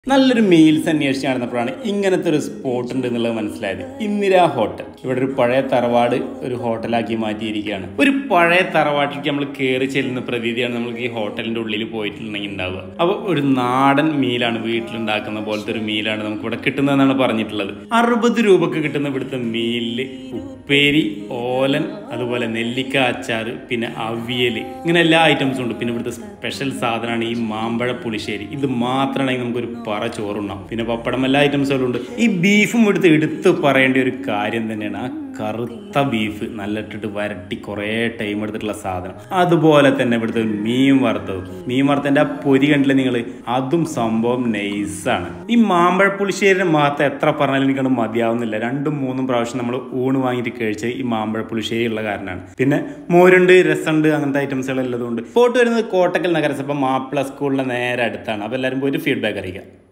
നല്ലൊരു മീൽസ് അന്വേഷിച്ച് നടന്നപ്പോഴാണ് ഇങ്ങനത്തെ ഒരു സ്പോട്ട് ഉണ്ട് എന്നുള്ളത് മനസ്സിലായത് ഇന്ദിര ഹോട്ടൽ ഇവിടെ ഒരു പഴയ തറവാട് ഒരു ഹോട്ടലാക്കി മാറ്റിയിരിക്കുകയാണ് ഒരു പഴയ തറവാട്ടിലേക്ക് നമ്മൾ കയറി ചെല്ലുന്ന പ്രതീതിയാണ് നമുക്ക് ഈ ഹോട്ടലിന്റെ ഉള്ളിൽ പോയിട്ടുണ്ടെങ്കിൽ ഉണ്ടാവുക അപ്പോൾ ഒരു നാടൻ മീലാണ് വീട്ടിലുണ്ടാക്കുന്ന പോലത്തെ ഒരു മീലാണ് നമുക്ക് ഇവിടെ കിട്ടുന്നതെന്നാണ് പറഞ്ഞിട്ടുള്ളത് അറുപത് രൂപക്ക് കിട്ടുന്ന ഇവിടുത്തെ മീലില് ഉപ്പേരി ഓലൻ അതുപോലെ നെല്ലിക്ക അച്ചാർ പിന്നെ അവിയൽ ഇങ്ങനെ എല്ലാ ഐറ്റംസും ഉണ്ട് പിന്നെ ഇവിടുത്തെ സ്പെഷ്യൽ സാധനമാണ് ഈ മാമ്പഴ പുളിശ്ശേരി ഇത് മാത്രമാണെങ്കിൽ നമുക്കൊരു പറ ചോറുണ്ടാവും പിന്നെ പപ്പടം എല്ലാ ഐറ്റംസുകളും ഉണ്ട് ഈ ബീഫും എടുത്ത് എടുത്ത് പറയേണ്ട ഒരു കാര്യം തന്നെയാണ് ആ കറുത്ത ബീഫ് നല്ല ഇട്ടിട്ട് വരട്ടി കുറേ ടൈം എടുത്തിട്ടുള്ള സാധനം അതുപോലെ തന്നെ ഇവിടുത്തെ ഒരു മീൻ വറുത്തത് മീൻ വറുത്തതിൻ്റെ ആ പൊരി കണ്ടില്ല നിങ്ങൾ അതും സംഭവം നൈസാണ് ഈ മാമ്പഴ പുളിശ്ശേരിയുടെ മാത്രം എത്ര പറഞ്ഞാലും എനിക്കത് മതിയാവുന്നില്ല രണ്ടും മൂന്നും പ്രാവശ്യം നമ്മൾ ഊണ് വാങ്ങിയിട്ട് കഴിച്ച് ഈ മാമ്പഴ പുളിശ്ശേരി ഉള്ള കാരണമാണ് പിന്നെ മോരുണ്ട് രസമുണ്ട് അങ്ങനത്തെ ഐറ്റംസുകൾ എല്ലാം ഉണ്ട് ഫോട്ടോ വരുന്നത് കോട്ടക്കൽ നഗരസഭ മാപ്പിള സ്കൂളിന്റെ നേരെ അടുത്താണ് അപ്പോൾ എല്ലാവരും പോയിട്ട് ഫീഡ്ബാക്ക് അറിയിക്കാം